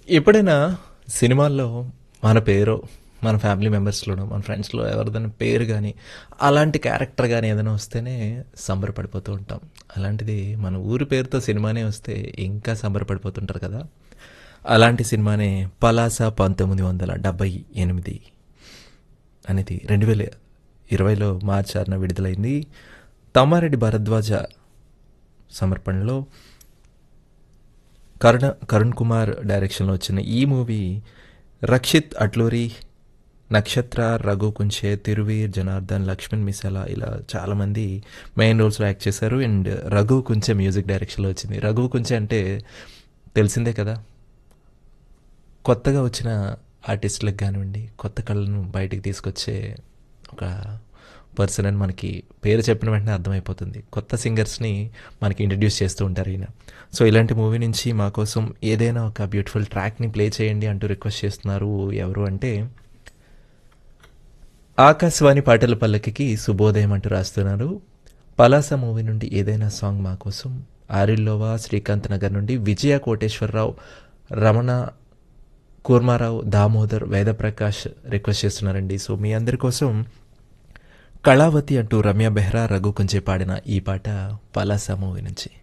ఎప్పుడైనా సినిమాల్లో మన పేరు మన ఫ్యామిలీ మెంబర్స్లోనో మన ఫ్రెండ్స్లో ఎవరిదైనా పేరు కానీ అలాంటి క్యారెక్టర్ కానీ ఏదైనా వస్తేనే సంబరపడిపోతూ ఉంటాం అలాంటిది మన ఊరి పేరుతో సినిమానే వస్తే ఇంకా సంబరపడిపోతుంటారు కదా అలాంటి సినిమానే పలాస పంతొమ్మిది వందల డెబ్బై ఎనిమిది అనేది రెండు వేల ఇరవైలో మార్చి ఆరున విడుదలైంది తమ్మారెడ్డి భరద్వాజ సమర్పణలో కరుణ కరుణ్ కుమార్ డైరెక్షన్లో వచ్చిన ఈ మూవీ రక్షిత్ అట్లూరి నక్షత్ర రఘు కుంచే తిరువీర్ జనార్దన్ లక్ష్మణ్ మిసాల ఇలా చాలామంది మెయిన్ రోల్స్లో యాక్ట్ చేశారు అండ్ రఘు కుంచే మ్యూజిక్ డైరెక్షన్లో వచ్చింది రఘు కుంచే అంటే తెలిసిందే కదా కొత్తగా వచ్చిన ఆర్టిస్టులకు కానివ్వండి కొత్త కళలను బయటికి తీసుకొచ్చే ఒక పర్సన్ అని మనకి పేరు చెప్పిన వెంటనే అర్థమైపోతుంది కొత్త సింగర్స్ని మనకి ఇంట్రడ్యూస్ చేస్తూ ఉంటారు ఈయన సో ఇలాంటి మూవీ నుంచి మా కోసం ఏదైనా ఒక బ్యూటిఫుల్ ట్రాక్ని ప్లే చేయండి అంటూ రిక్వెస్ట్ చేస్తున్నారు ఎవరు అంటే ఆకాశవాణి పాటల పల్లకికి శుభోదయం అంటూ రాస్తున్నారు పలాస మూవీ నుండి ఏదైనా సాంగ్ మా కోసం ఆరిల్లోవా శ్రీకాంత్ నగర్ నుండి విజయ కోటేశ్వరరావు రమణ కూర్మారావు దామోదర్ వేదప్రకాష్ రిక్వెస్ట్ చేస్తున్నారండి సో మీ అందరి కోసం కళావతి అంటూ రమ్య బెహ్రా రఘు కొంచె పాడిన ఈ పాట పలాస మూవీ నుంచి